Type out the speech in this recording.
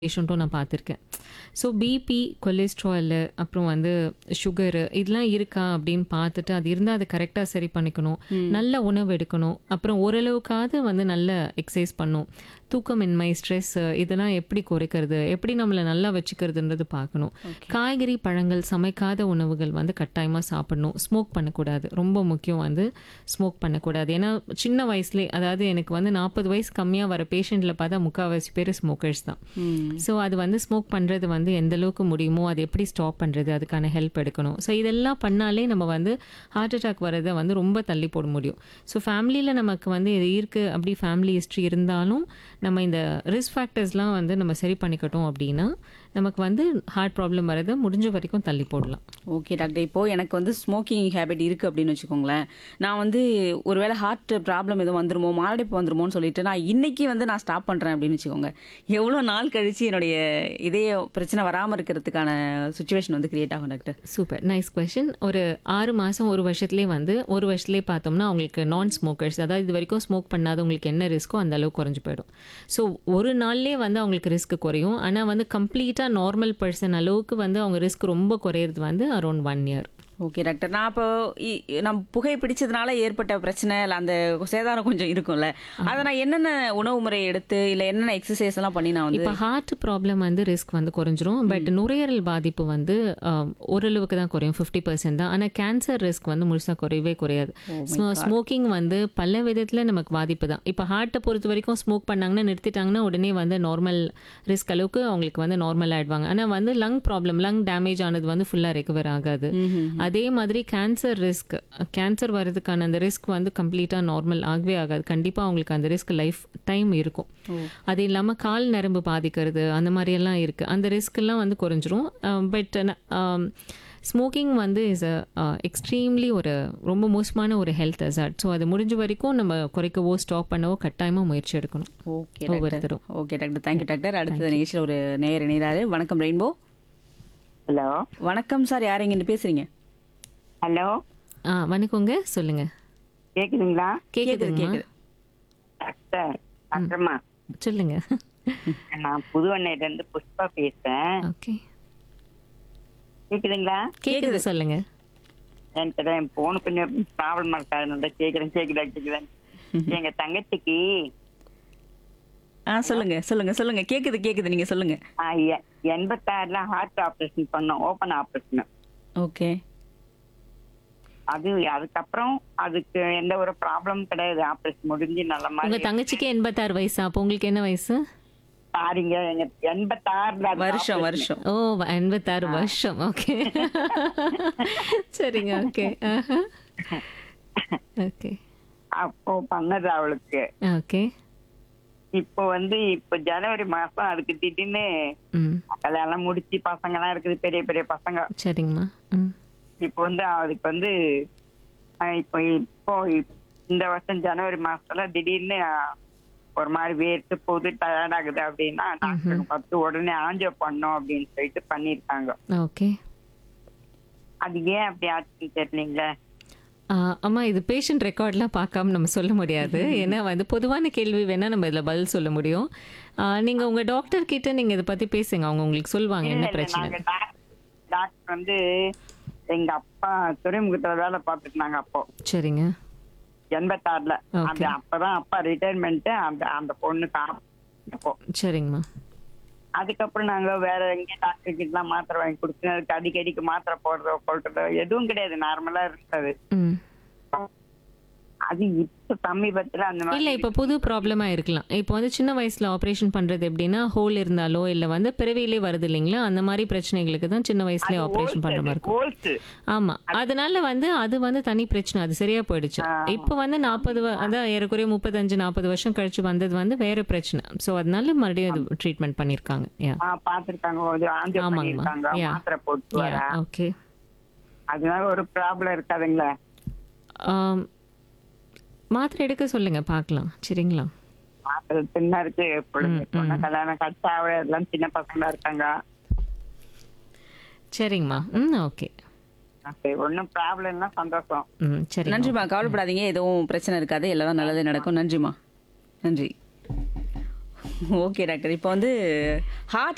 பேஷண்ட்டும் நான் பார்த்துருக்கேன் so BP cholesterol அப்புறம் வந்து சுகரு இதெல்லாம் இருக்கா அப்படின்னு பார்த்துட்டு அது இருந்தால் அதை கரெக்டாக சரி பண்ணிக்கணும் நல்ல உணவு எடுக்கணும் அப்புறம் ஓரளவுக்காவது வந்து நல்ல எக்ஸசைஸ் பண்ணும் தூக்கமின்மை ஸ்ட்ரெஸ் இதெல்லாம் எப்படி குறைக்கிறது எப்படி நம்மளை நல்லா வச்சுக்கிறதுன்றது பார்க்கணும் காய்கறி பழங்கள் சமைக்காத உணவுகள் வந்து கட்டாயமாக சாப்பிடணும் ஸ்மோக் பண்ணக்கூடாது ரொம்ப முக்கியம் வந்து ஸ்மோக் பண்ணக்கூடாது ஏன்னா சின்ன வயசுலேயே அதாவது எனக்கு வந்து நாற்பது வயசு கம்மியாக வர பேஷண்ட்டில் பார்த்தா முக்கால்வாசி பேர் ஸ்மோக்கர்ஸ் தான் ஸோ அது வந்து ஸ்மோக் பண்ணுறது வந்து எந்த அளவுக்கு முடியுமோ அது எப்படி ஸ்டாப் பண்ணுறது அதுக்கான ஹெல்ப் எடுக்கணும் ஸோ இதெல்லாம் பண்ணாலே நம்ம வந்து ஹார்ட் அட்டாக் வரதை வந்து ரொம்ப தள்ளி போட முடியும் ஸோ ஃபேமிலியில் நமக்கு வந்து இது இருக்குது அப்படி ஃபேமிலி ஹிஸ்ட்ரி இருந்தாலும் நம்ம இந்த ரிஸ்க் ஃபேக்டர்ஸ்லாம் வந்து நம்ம சரி பண்ணிக்கிட்டோம் அப்படின்னா நமக்கு வந்து ஹார்ட் ப்ராப்ளம் வரதை முடிஞ்ச வரைக்கும் தள்ளி போடலாம் ஓகே டாக்டர் இப்போ எனக்கு வந்து ஸ்மோக்கிங் ஹேபிட் இருக்கு அப்படின்னு வச்சுக்கோங்களேன் நான் வந்து ஒருவேளை ஹார்ட் ப்ராப்ளம் எதுவும் வந்துருமோ மாரடைப்பு வந்துருமோன்னு சொல்லிட்டு நான் இன்னைக்கு வந்து நான் ஸ்டாப் பண்றேன் அப்படின்னு வச்சுக்கோங்க எவ்வளோ நாள் கழிச்சு என்னுடைய இதய பிரச்சனை வராமல் இருக்கிறதுக்கான சுச்சுவேஷன் வந்து கிரியேட் ஆகும் டாக்டர் சூப்பர் நைஸ் கொஷின் ஒரு ஆறு மாதம் ஒரு வருஷத்துலேயே வந்து ஒரு வருஷத்துலேயே பார்த்தோம்னா அவங்களுக்கு நான் ஸ்மோக்கர்ஸ் அதாவது இது வரைக்கும் ஸ்மோக் பண்ணாதவங்களுக்கு என்ன ரிஸ்க்கோ அந்த அளவுக்கு குறைஞ்சு போயிடும் ஸோ ஒரு நாள்லேயே வந்து அவங்களுக்கு ரிஸ்க் குறையும் ஆனால் வந்து கம்ப்ளீட்டாக நார்மல் பர்சன் அளவுக்கு வந்து அவங்க ரிஸ்க் ரொம்ப குறையிறது வந்து around one year okay doctor நான் இப்போ இ- நம்ம புகை பிடிச்சதுனால ஏற்பட்ட பிரச்சனை இல்லை அந்த சேதாரம் கொஞ்சம் இருக்கும்ல அதை நான் என்னென்ன உணவு முறை எடுத்து இல்லை என்னென்ன எக்ஸசைஸ் எல்லாம் பண்ணி நான் வந்து இப்போ ஹார்ட் ப்ராப்ளம் வந்து ரிஸ்க் வந்து குறைஞ்சிரும் பட் நுரையீரல் பாதிப்பு வந்து ஆம், ஓரளவுக்கு தான் குறையும் ஃபிஃப்டி பர்சன்ட் தான் ஆனால் கேன்சர் ரிஸ்க் வந்து முழுசாக குறையவே குறையாது ஸ்மோக்கிங் வந்து பல விதத்தில் நமக்கு பாதிப்பு தான் இப்போ ஹார்ட்டை பொறுத்த வரைக்கும் ஸ்மோக் பண்ணாங்கன்னா நிறுத்திட்டாங்கன்னா உடனே வந்து நார்மல் ரிஸ்க் அளவுக்கு அவங்களுக்கு வந்து நார்மல் ஆயிடுவாங்க ஆனால் வந்து லங் ப்ராப்ளம் லங் டேமேஜ் ஆனது வந்து ஃபுல்லாக ரெக்கவர் ஆகாது அதே மாதிரி கேன்சர் ரிஸ்க் கேன்சர் வர்றதுக்கான அந்த ரிஸ்க் வந்து கம்ப்ளீட்டாக நார்மல் ஆகவே ஆகாது கண்டிப்பாக அவங்களுக்கு அந்த ரிஸ்க் லைஃப் டைம் இருக்கும் அது இல்லாமல் கால் நரம்பு பாதிக்கிறது அந்த மாதிரியெல்லாம் இருக்குது அந்த ரிஸ்க்கெல்லாம் வந்து குறைஞ்சிரும் பட் ஸ்மோக்கிங் வந்து இஸ் அ எக்ஸ்ட்ரீம்லி ஒரு ரொம்ப மோசமான ஒரு ஹெல்த் அசார்ட் ஸோ அது முடிஞ்ச வரைக்கும் நம்ம குறைக்கவோ ஸ்டாப் பண்ணவோ கட்டாயமாக முயற்சி எடுக்கணும் ஓகே ஒவ்வொருத்தரும் ஓகே டாக்டர் தேங்க்யூ டாக்டர் அடுத்த நிகழ்ச்சியில் ஒரு நேயர் இணைகிறாரு வணக்கம் ரெயின்போ ஹலோ வணக்கம் சார் யார் இங்க பேசுறீங்க ஹலோ ஆ வணக்கங்க சொல்லுங்க கேக்குதுங்களா கேக்குதுங்கம்மா டாக்டர் டாக்டர்மா சொல்லுங்க நான் புதுவண்ணையில இருந்து புஷ்பா பேசுறேன் ஓகே கேக்குதுங்களா கேக்குது சொல்லுங்க என்கிட்ட என் போன் கொஞ்சம் ப்ராப்ளமா இருக்காது கேக்குறேன் கேக்குதா கேக்குதேன் எங்க தங்கச்சிக்கு ஆ சொல்லுங்க சொல்லுங்க சொல்லுங்க கேக்குது கேக்குது நீங்க சொல்லுங்க ஆ, எ- எண்பத்தாறுல ஹார்ட் ஆபரேஷன் பண்ணோம் ஓபன் ஆபரேஷன் ஓகே அது அதுக்கப்புறம் அதுக்கு எந்த ஒரு ப்ராப்ளம் கிடையாது ஆபரேஷன் முடிஞ்சு நல்ல உங்க மாதிரி தங்கச்சிக்கு எண்பத்தாறு வயசா அப்போ உங்களுக்கு என்ன வயசு சாரிங்க எங்க எண்பத்தாறுல அது வருஷம் operation. வருஷம் ஓ எண்பத்தாறு வருஷம் ஓகே சரிங்க ஓகே ஓகே அப்போ பண்ணது அவளுக்கு ஓகே இப்போ வந்து இப்போ ஜனவரி மாசம் அதுக்கு திடீர்னு ம் கல்யாணம் முடிச்சு பசங்க எல்லாம் இருக்குது பெரிய பெரிய பசங்க சரிங்கம்மா ம் இப்போ வந்து அதுக்கு வந்து அஹ், இப்போ இப்போ இப்- இந்த வருஷம் ஜனவரி மாசத்துல திடீர்னு அஹ், ஒரு மாதிரி வேர்த்து போகுது டயர்ட் ஆகுது அப்படின்னா டாக்டர் பார்த்து உடனே ஆஞ்சோ பண்ணோம் அப்படின்னு சொல்லிட்டு பண்ணிருக்காங்க ஓகே அது ஏன் அப்படி ஆச்சுன்னு தெரியலீங்களே அம்மா இது பேஷண்ட் ரெக்கார்ட்லாம் பார்க்காம நம்ம சொல்ல முடியாது ஏன்னா வந்து பொதுவான கேள்வி வேணால் நம்ம இதில் பதில் சொல்ல முடியும் நீங்கள் உங்கள் டாக்டர் கிட்ட நீங்கள் இதை பற்றி பேசுங்க அவங்க உங்களுக்கு சொல்லுவாங்க என்ன இல்ல, இல்ல, பிரச்சனை நாங்க டாக்- டாக்டர் வந்து எங்க அப்பா துறைமுகத்துல வேலை பார்த்துட்டு இருந்தாங்க அப்போ சரிங்க எண்பத்தாறுல Okay. அந்த அப்பதான் அப்பா ரிட்டையர்மெண்ட் அந்த அந்த பொண்ணு காணும் அப்போ சரிங்கம்மா அதுக்கப்புறம் நாங்க வேற எங்கேயும் டாக்டர் கிட்ட எல்லாம் மாத்திரை வாங்கி கொடுத்து அதுக்கு அடிக்கடிக்கு மாத்திரை போடுறதோ கொள்றதோ எதுவும் கிடையாது நார்மலா இருந்தது ம் அது இப்ப சமீபத்துல அந்த மாதிரி இல்லை இப்போ புது ப்ராப்ளமாக இருக்கலாம் இப்போ வந்து சின்ன வயசில் ஆப்ரேஷன் பண்ணுறது எப்படின்னா ஹோல் இருந்தாலோ இல்லை வந்து பிறவியிலே வருது இல்லைங்களா அந்த மாதிரி பிரச்சனைகளுக்கு தான் சின்ன வயசுலேயே ஆப்ரேஷன் பண்ணுற மாதிரி இருக்கும் ஹோல்ஸ் ஆமா அதனால வந்து அது வந்து தனி பிரச்சனை அது சரியா போயிடுச்சு இப்போ வந்து நாற்பது அதான் ஏறக்குறைய முப்பத்தஞ்சு நாற்பது வருஷம் கழிச்சு வந்தது வந்து வேற பிரச்சனை ஸோ அதனால மறுபடியும் அது ட்ரீட்மெண்ட் பண்ணியிருக்காங்க யா பாத்துருக்காங்க ஒரு ஆஞ்சோ ஆமாங்கம்மா. பண்ணிருக்காங்க Yeah. மாத்திரை போட்டு வர யா ஓகே அதனால ஒரு ப்ராப்ளம் இருக்காதுங்களா மாத்திரை எடுக்க சொல்லுங்க பார்க்கலாம் சரிங்களா மாத்திரை சின்ன இருக்கு பிள்ளைங்க பொண்ணு கல்யாணம் கட்டாவே எல்லாம் சின்ன பசங்களா இருக்காங்க சரிங்கம்மா ம் ஓகே சரி ஒன்னும் ப்ராப்ளம்னா சந்தோஷம் ம் சரி நன்றிம்மா கவலைப்படாதீங்க எதுவும் பிரச்சனை இருக்காது எல்லாம் நல்லதே நடக்கும் நன்றிம்மா நன்றி ஓகே டாக்டர் இப்போ வந்து ஹார்ட்